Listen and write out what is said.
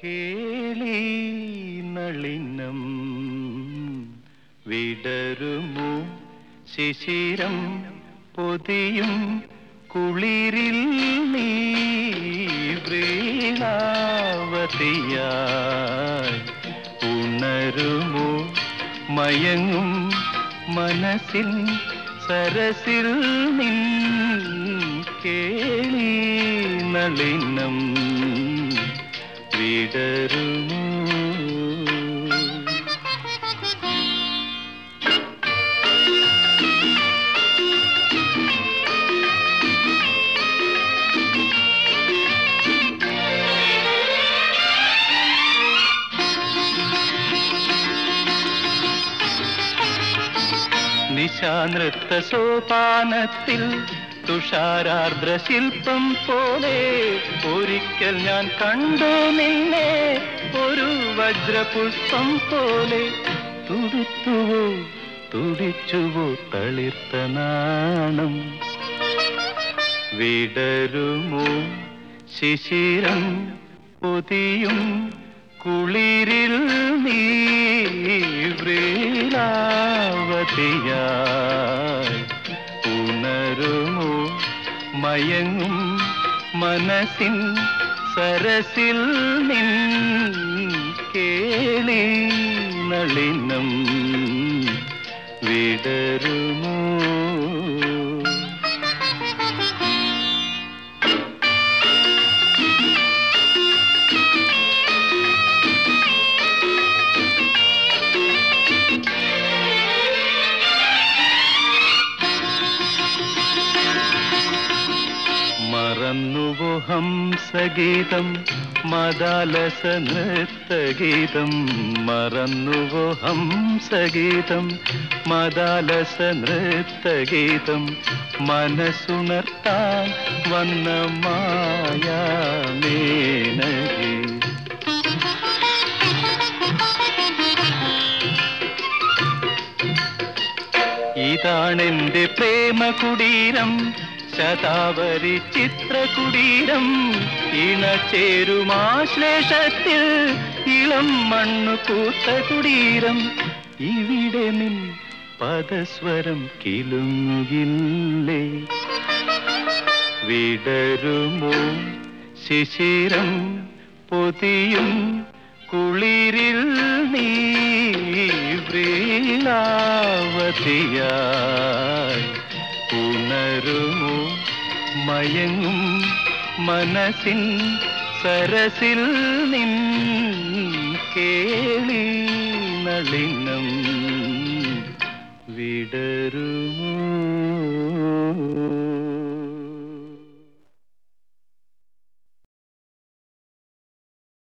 കേളി നളിനം വിടരുമോ ശിശിരം പൊതിയും കുളിരിൽ നീ വ്രീണാവതിയായി ഉണരുമോ മയങ്ങും മനസ്സിൽ സരസിൽ നിൻ കേളി നളിനം വിടരുമോ നിശാനൃത്ത സോപാനത്തിൽ തുഷാരാർദ്ര ശില്പം പോലെ ഒരിക്കൽ ഞാൻ കണ്ടു നിന്നെ ഒരു വജ്രപുഷ്പം പോലെ തുടുത്തുവോ തുടിച്ചുവോ തളിർത്ത നാണം വിടരുമോ ശിശിരം പൊതിയും കുളിരിൽ നീ വ്രീലാവതിയായി ഉണരുമോ മയങ്ങും മനസ്സിൻ സരസിൽ നിൻ കേളി നളിനം വിടരുമോ മറന്നുവോ ഹംസഗീതം മദാലസ നൃത്തഗീതം മറന്നുവോ ഹംസഗീതം മദാലസ നൃത്തഗീതം മനസ്സുണർത്താൻ വന്ന മായാമേനകി ഇതാണെന്റെ പ്രേമ കുടീരം ശതാവരി ചിത്രകുടീരം ഇണചേരുമാശ്ലേഷത്തിൽ ഇളം മണ്ണു പൂത്ത കുടീരം ഇവിടെ നിൻ പദസ്വരം കിലുങ്ങുകില്ലേ വിടരുമോ ശിശിരം പൊതിയും കുളിരിൽ നീ വ്രീലാവതിയായി ഉണരുമോ മയങ്ങും മനസ്സിൻ സരസിൽ നിൻ കേളി നളിനം വിടരുമോ